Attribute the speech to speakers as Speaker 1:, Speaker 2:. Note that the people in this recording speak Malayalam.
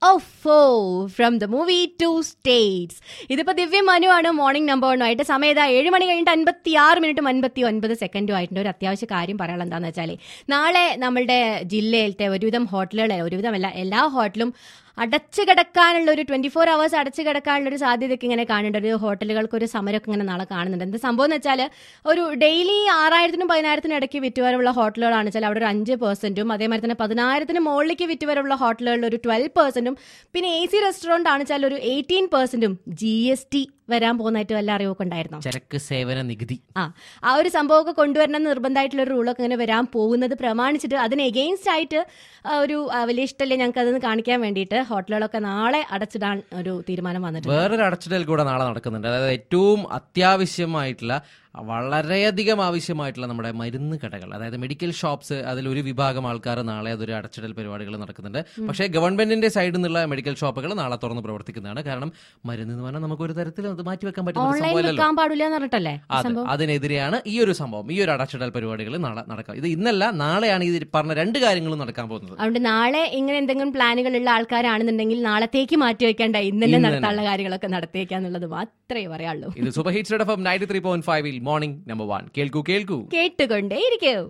Speaker 1: ഓഫോ from the movie two states ഇതിപ്പോ ദിവ്യ മനുവാണ് മോർണിംഗ് നമ്പർ വൺ ആയിട്ട് സമയത്ത് ഏഴ് മണി കഴിഞ്ഞിട്ട് അൻപത്തി ആറ് മിനിറ്റും അൻപത്തി ഒൻപത് സെക്കൻഡും ആയിട്ടുണ്ട് ഒരു അത്യാവശ്യ കാര്യം പറയാനുള്ള എന്താന്ന് വെച്ചാൽ നാളെ നമ്മളുടെ ജില്ലയിലത്തെ ഒരുവിധം ഹോട്ടലുകളെ ഒരുവിധമല്ല എല്ലാ ഹോട്ടലും അടച്ചു കിടക്കാനുള്ള ഒരു ട്വന്റി ഫോർ അവേഴ്സ് അടച്ചു കിടക്കാനുള്ള ഒരു സാധ്യതയൊക്കെ ഇങ്ങനെ കാണുന്നുണ്ട് ഒരു ഹോട്ടലുകൾക്ക് ഒരു സമരമൊക്കെ ഇങ്ങനെ നാളെ കാണുന്നുണ്ട് എന്ത് സംഭവം എന്ന് വെച്ചാൽ ഒരു ഡെയിലി ആറായിരത്തിനും പതിനായിരത്തിനും ഇടയ്ക്ക് വിറ്റുവരവുള്ള ഹോട്ടലുകളാണ് വെച്ചാൽ അവിടെ ഒരു അഞ്ച് പെർസെന്റും അതേമാതിരി തന്നെ പതിനായിരത്തിന് മുകളിലേക്ക് വിറ്റുവരവുള്ള ഹോട്ടലുകളിൽ ഒരു ട്വൽവ് പെർസെന്റും പിന്നെ എ സി റെസ്റ്റോറന്റ് ആണ് വെച്ചാൽ ഒരു എയ്റ്റീൻ പെർസെന്റും ജി എസ് ടി വരാൻ പോകുന്നതായിട്ട് വല്ല അറിവൊക്കെ ഉണ്ടായിരുന്നോ
Speaker 2: ചരക്ക് സേവന നികുതി
Speaker 1: ആ ആ ഒരു സംഭവമൊക്കെ കൊണ്ടുവരണം എന്ന് നിർബന്ധമായിട്ടുള്ള ഒരു റൂളൊക്കെ ഇങ്ങനെ വരാൻ പോകുന്നത് പ്രമാണിച്ചിട്ട് അതിന് എഗെയിൻസ്റ്റ് ആയിട്ട് ആ, ഒരു ആ, വലിയ ഇഷ്ടമല്ലേ ഞങ്ങൾക്ക് അതൊന്ന് കാണിക്കാൻ വേണ്ടിയിട്ട് ഹോട്ടലുകളൊക്കെ നാളെ അടച്ചിടാൻ ഒരു തീരുമാനം വന്നിട്ടുണ്ട്
Speaker 2: വേറൊരു അടച്ചിടൽ കൂടെ നാളെ നടക്കുന്നുണ്ട് അതായത് ഏറ്റവും അത്യാവശ്യമായിട്ടുള്ള വളരെയധികം ആവശ്യമായിട്ടുള്ള നമ്മുടെ മരുന്ന് കടകൾ അതായത് മെഡിക്കൽ ഷോപ്സ് അതിൽ ഒരു വിഭാഗം ആൾക്കാർ നാളെ അതൊരു അടച്ചിടൽ പരിപാടികൾ നടക്കുന്നുണ്ട് പക്ഷേ ഗവൺമെന്റിന്റെ സൈഡിൽ നിന്നുള്ള മെഡിക്കൽ ഷോപ്പുകൾ നാളെ തുറന്ന് പ്രവർത്തിക്കുന്നതാണ് കാരണം മരുന്ന് എന്ന് പറഞ്ഞാൽ നമുക്ക് ഒരു തരത്തിൽ അത് മാറ്റി വെക്കാൻ പറ്റുന്ന ഒരു
Speaker 1: ഓൺലൈൻ
Speaker 2: സംഭവമല്ലല്ലോ
Speaker 1: വെക്കാൻ പാടില്ല എന്ന് പറഞ്ഞിട്ടല്ലേ ഈ
Speaker 2: അതെ
Speaker 1: സംഭവം
Speaker 2: അതിനെതിരെയാണ് ഈ ഒരു സംഭവം ഈ ഒരു അടച്ചിടൽ പരിപാടികൾ നാളെ നടക്കുക ഇത് ഇന്നല്ല നാളെയാണ് ഈ പറഞ്ഞ രണ്ട് കാര്യങ്ങളും നടക്കാൻ പോകുന്നത്
Speaker 1: അതുകൊണ്ട് നാളെ ഇങ്ങനെ എന്തെങ്കിലും പ്ലാനുകളുള്ള ആൾക്കാരാണെന്നുണ്ടെങ്കിൽ നാളത്തേക്ക് മാറ്റി വെക്കേണ്ട ഇന്ന് തന്നെ
Speaker 2: ഇന്ന്
Speaker 1: നടത്താനുള്ള കാര്യങ്ങളൊക്കെ നടത്തിയേക്കാന്നുള്ളത് മാത്രമേ പറയാനുള്ളൂ
Speaker 2: ഇത് super hits F ninety three point ഫൈവിൽ മോർണിംഗ് നമ്പർ വൺ കേൾക്കൂ കേൾക്കൂ
Speaker 1: കേട്ടുകൊണ്ടേ ഇരിക്കൂ